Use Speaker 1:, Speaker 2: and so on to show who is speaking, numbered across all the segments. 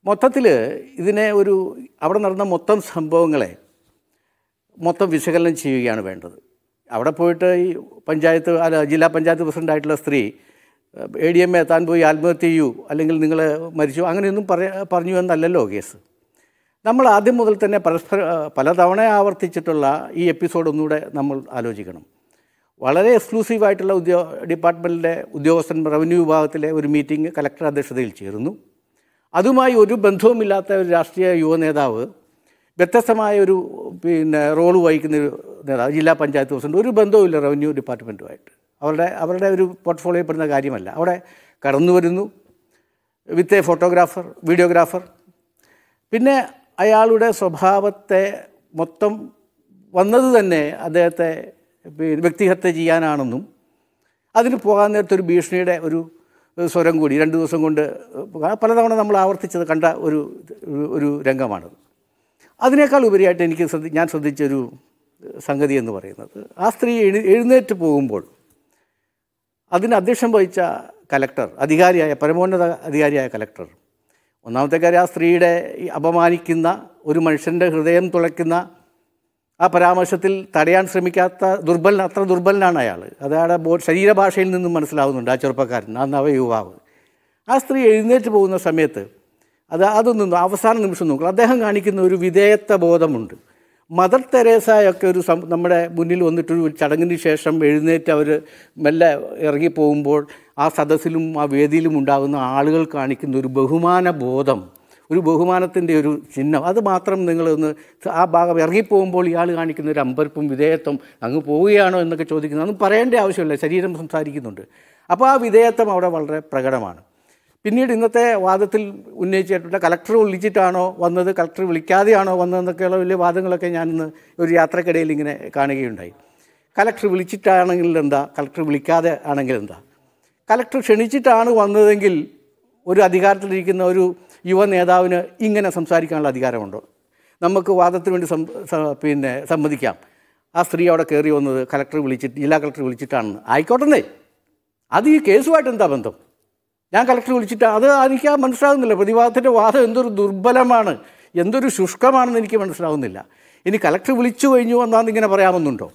Speaker 1: മൊത്തത്തിൽ ഇതിനെ ഒരു അവിടെ നടന്ന മൊത്തം സംഭവങ്ങളെ മൊത്തം വിശകലനം ചെയ്യുകയാണ് വേണ്ടത് അവിടെ പോയിട്ട് ഈ പഞ്ചായത്ത് അല്ല ജില്ലാ പഞ്ചായത്ത് പ്രസിഡൻ്റായിട്ടുള്ള സ്ത്രീ എ ഡി എം എ താൻ പോയി ആത്മഹത്യ ചെയ്യൂ അല്ലെങ്കിൽ നിങ്ങൾ മരിച്ചു അങ്ങനെയൊന്നും പറയ പറഞ്ഞു എന്നല്ലല്ലോ കേസ് നമ്മൾ ആദ്യം മുതൽ തന്നെ പരസ്പര പലതവണ ആവർത്തിച്ചിട്ടുള്ള ഈ എപ്പിസോഡ് ഒന്നുകൂടെ നമ്മൾ ആലോചിക്കണം വളരെ എക്സ്ക്ലൂസീവായിട്ടുള്ള ഉദ്യോ ഡിപ്പാർട്ട്മെൻറ്റിലെ ഉദ്യോഗസ്ഥൻ റവന്യൂ വിഭാഗത്തിലെ ഒരു മീറ്റിംഗ് കലക്ടർ അധ്യക്ഷതയിൽ ചേർന്നു അതുമായി ഒരു ബന്ധവുമില്ലാത്ത ഒരു രാഷ്ട്രീയ യുവ നേതാവ് വ്യത്യസ്തമായ ഒരു പിന്നെ റോൾ വഹിക്കുന്ന ഒരു നേതാവ് ജില്ലാ പഞ്ചായത്ത് പ്രസിഡന്റ് ഒരു ബന്ധവുമില്ല റവന്യൂ ഡിപ്പാർട്ട്മെൻറ്റുമായിട്ട് അവരുടെ അവരുടെ ഒരു പോർട്ട്ഫോളിയോ പെടുന്ന കാര്യമല്ല അവിടെ കടന്നു വരുന്നു വിത്ത് എ ഫോട്ടോഗ്രാഫർ വീഡിയോഗ്രാഫർ പിന്നെ അയാളുടെ സ്വഭാവത്തെ മൊത്തം വന്നത് തന്നെ അദ്ദേഹത്തെ പിന്നെ വ്യക്തിഹത്യ ചെയ്യാനാണെന്നും അതിന് പോകാൻ നേരത്തെ ഒരു ഭീഷണിയുടെ ഒരു സ്വരം കൂടി രണ്ട് ദിവസം കൊണ്ട് പലതവണ നമ്മൾ ആവർത്തിച്ചത് കണ്ട ഒരു ഒരു- ഒരു രംഗമാണത് അതിനേക്കാൾ ഉപരിയായിട്ട് എനിക്ക് ശ്രദ്ധി ഞാൻ ശ്രദ്ധിച്ചൊരു സംഗതി എന്ന് പറയുന്നത് ആ സ്ത്രീ എഴു എഴുന്നേറ്റ് പോകുമ്പോൾ അതിന് അധ്യക്ഷം വഹിച്ച കലക്ടർ അധികാരിയായ പരമോന്നത അധികാരിയായ കലക്ടർ ഒന്നാമത്തെ കാര്യം ആ സ്ത്രീയുടെ ഈ അപമാനിക്കുന്ന ഒരു മനുഷ്യൻ്റെ ഹൃദയം തുളയ്ക്കുന്ന ആ പരാമർശത്തിൽ തടയാൻ ശ്രമിക്കാത്ത ദുർബലൻ അത്ര ദുർബലനാണ് അയാൾ അത് അയാളുടെ ബോ ശരീരഭാഷയിൽ നിന്നും മനസ്സിലാവുന്നുണ്ട് ആ ചെറുപ്പക്കാരൻ ആ നവയുവാവ് ആ സ്ത്രീ എഴുന്നേറ്റ് പോകുന്ന സമയത്ത് അത് അതൊന്നും അവസാന നിമിഷം നോക്കുക അദ്ദേഹം കാണിക്കുന്ന ഒരു വിധേയത്വ ബോധമുണ്ട് മദർ തെരേസയൊക്കെ ഒരു സം നമ്മുടെ മുന്നിൽ വന്നിട്ടൊരു ചടങ്ങിന് ശേഷം എഴുന്നേറ്റ് അവർ മെല്ലെ ഇറങ്ങി പോകുമ്പോൾ ആ സദസ്സിലും ആ വേദിയിലും ഉണ്ടാകുന്ന ആളുകൾ കാണിക്കുന്ന ഒരു ബഹുമാന ബോധം ഒരു ബഹുമാനത്തിൻ്റെ ഒരു ചിഹ്നം അത് മാത്രം നിങ്ങളൊന്ന് ആ ഭാഗം ഇറങ്ങിപ്പോകുമ്പോൾ ഇയാൾ കാണിക്കുന്ന ഒരു അമ്പരപ്പും വിധേയത്വം അങ്ങ് പോവുകയാണോ എന്നൊക്കെ ചോദിക്കുന്നത് അതൊന്നും പറയേണ്ട ആവശ്യമില്ല ശരീരം സംസാരിക്കുന്നുണ്ട് അപ്പോൾ ആ വിധേയത്വം അവിടെ വളരെ പ്രകടമാണ് പിന്നീട് ഇന്നത്തെ വാദത്തിൽ ഉന്നയിച്ചിട്ടുള്ള കലക്ടർ വിളിച്ചിട്ടാണോ വന്നത് കലക്ടർ വിളിക്കാതെയാണോ വന്നതെന്നൊക്കെയുള്ള വലിയ വാദങ്ങളൊക്കെ ഞാനിന്ന് ഒരു യാത്രക്കിടയിൽ ഇങ്ങനെ കാണുകയുണ്ടായി കലക്ടർ വിളിച്ചിട്ടാണെങ്കിൽ എന്താ കലക്ടർ വിളിക്കാതെ ആണെങ്കിൽ എന്താ കലക്ടർ ക്ഷണിച്ചിട്ടാണ് വന്നതെങ്കിൽ ഒരു അധികാരത്തിലിരിക്കുന്ന ഒരു യുവ നേതാവിന് ഇങ്ങനെ സംസാരിക്കാനുള്ള അധികാരമുണ്ടോ നമുക്ക് വാദത്തിന് വേണ്ടി സം സ- പിന്നെ സമ്മതിക്കാം ആ സ്ത്രീ അവിടെ കയറി വന്നത് കലക്ടർ വിളിച്ചിട്ട് ജില്ലാ കലക്ടർ വിളിച്ചിട്ടാണെന്ന് ആയിക്കോട്ടെ അത് ഈ കേസുമായിട്ട് എന്താ ബന്ധം ഞാൻ കളക്ടർ വിളിച്ചിട്ട് അത് എനിക്ക് ആ മനസ്സിലാകുന്നില്ല പ്രതിവാദത്തിൻ്റെ വാദം എന്തൊരു ദുർബലമാണ് എന്തൊരു ശുഷ്കമാണെന്ന് എനിക്ക് മനസ്സിലാവുന്നില്ല ഇനി കലക്ടർ വിളിച്ചു കഴിഞ്ഞു എന്നാന്ന് ഇങ്ങനെ പറയാമെന്നുണ്ടോ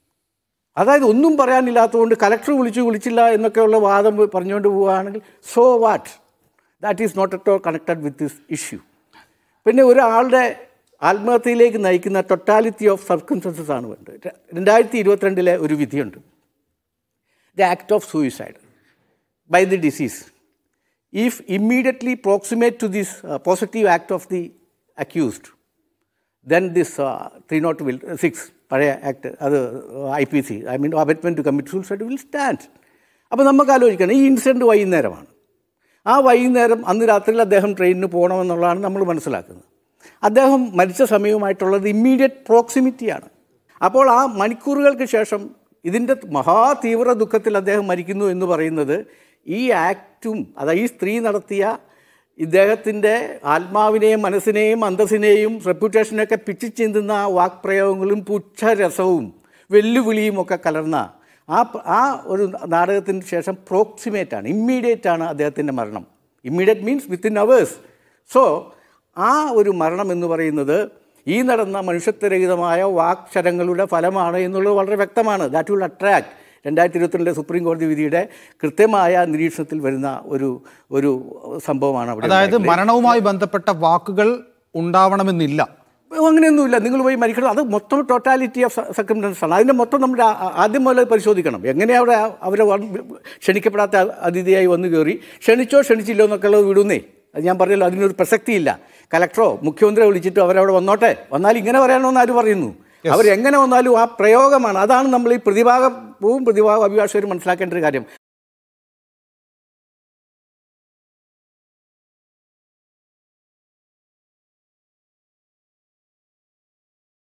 Speaker 1: അതായത് ഒന്നും പറയാനില്ലാത്തതുകൊണ്ട് കലക്ടർ വിളിച്ചു വിളിച്ചില്ല എന്നൊക്കെയുള്ള വാദം പറഞ്ഞുകൊണ്ട് പോവുകയാണെങ്കിൽ so what that is not at all connected with this issue പിന്നെ ഒരാളുടെ ആത്മഹത്യയിലേക്ക് നയിക്കുന്ന ടൊട്ടാലിറ്റി ഓഫ് സർക്കംസ്റ്റൻസസ് ആണ് വേണ്ടത് രണ്ടായിരത്തി ഇരുപത്തിരണ്ടിലെ ഒരു വിധിയുണ്ട് the act of suicide by the disease if immediately proximate to this uh, positive act of the accused then this uh, 3 will 6 പഴയ ആക്ട് അത് I P C I mean abetment to commit suicide will stand അപ്പോൾ നമുക്ക് ആലോചിക്കണം ഈ incident വൈകുന്നേരമാണ് ആ വൈകുന്നേരം അന്ന് രാത്രിയിൽ അദ്ദേഹം ട്രെയിനിന് പോകണമെന്നുള്ളതാണ് നമ്മൾ മനസ്സിലാക്കുന്നത് അദ്ദേഹം മരിച്ച സമയവുമായിട്ടുള്ളത് ഇമ്മീഡിയറ്റ് പ്രോക്സിമിറ്റിയാണ് അപ്പോൾ ആ മണിക്കൂറുകൾക്ക് ശേഷം ഇതിൻ്റെ മഹാതീവ്ര ദുഃഖത്തിൽ അദ്ദേഹം മരിക്കുന്നു എന്ന് പറയുന്നത് ഈ ആക്റ്റും അതായത് ഈ സ്ത്രീ നടത്തിയ ഇദ്ദേഹത്തിൻ്റെ ആത്മാവിനെയും മനസ്സിനെയും അന്തസ്സിനെയും റെപ്യൂട്ടേഷനെയൊക്കെ പിച്ചിച്ചിന്തുന്ന ആ വാക്പ്രയോഗങ്ങളും പുച്ഛരസവും വെല്ലുവിളിയും ഒക്കെ കലർന്ന ആ പ- ആ ഒരു നാടകത്തിന് ശേഷം പ്രോക്സിമേറ്റ് ആണ് ഇമ്മീഡിയറ്റ് ആണ് അദ്ദേഹത്തിൻ്റെ മരണം immediate means within hours so ആ ഒരു മരണം എന്ന് പറയുന്നത് ഈ നടന്ന മനുഷ്യത്വരഹിതമായ വാക്ശരങ്ങളുടെ ഫലമാണ് എന്നുള്ളത് വളരെ വ്യക്തമാണ് ദാറ്റ് വിൽ അട്രാക്ട് രണ്ടായിരത്തി ഇരുപത്തിരണ്ടിലെ സുപ്രീം കോടതി വിധിയുടെ കൃത്യമായ നിരീക്ഷണത്തിൽ വരുന്ന ഒരു ഒരു സംഭവമാണ് അവിടെ
Speaker 2: അതായത് മരണവുമായി ബന്ധപ്പെട്ട വാക്കുകൾ ഉണ്ടാവണമെന്നില്ല
Speaker 1: അങ്ങനെയൊന്നുമില്ല നിങ്ങൾ പോയി മരിക്കണം അത് മൊത്തം ടോട്ടാലിറ്റി ഓഫ് സർക്കംസ്റ്റൻസ് ആണ് അതിൻ്റെ മൊത്തം നമ്മുടെ ആ- ആദ്യം മുതൽ പരിശോധിക്കണം എങ്ങനെയാണ് അവിടെ അവരെ വന്ന് ക്ഷണിക്കപ്പെടാത്ത അതിഥിയായി വന്നു കയറി ക്ഷണിച്ചോ ക്ഷണിച്ചില്ലോ എന്നൊക്കെ ഉള്ളത് വിടുന്നേ അത് ഞാൻ പറഞ്ഞല്ലോ അതിനൊരു പ്രസക്തിയില്ല കലക്ടറോ മുഖ്യമന്ത്രിയോ വിളിച്ചിട്ടോ അവരവിടെ വന്നോട്ടെ വന്നാൽ ഇങ്ങനെ പറയണമെന്ന് ആര് പറയുന്നു അവരെങ്ങനെ വന്നാലും ആ പ്രയോഗമാണ് അതാണ് നമ്മൾ ഈ പ്രതിഭാഗവും പ്രതിഭാഗ അഭിഭാഷകരും മനസ്സിലാക്കേണ്ട ഒരു കാര്യം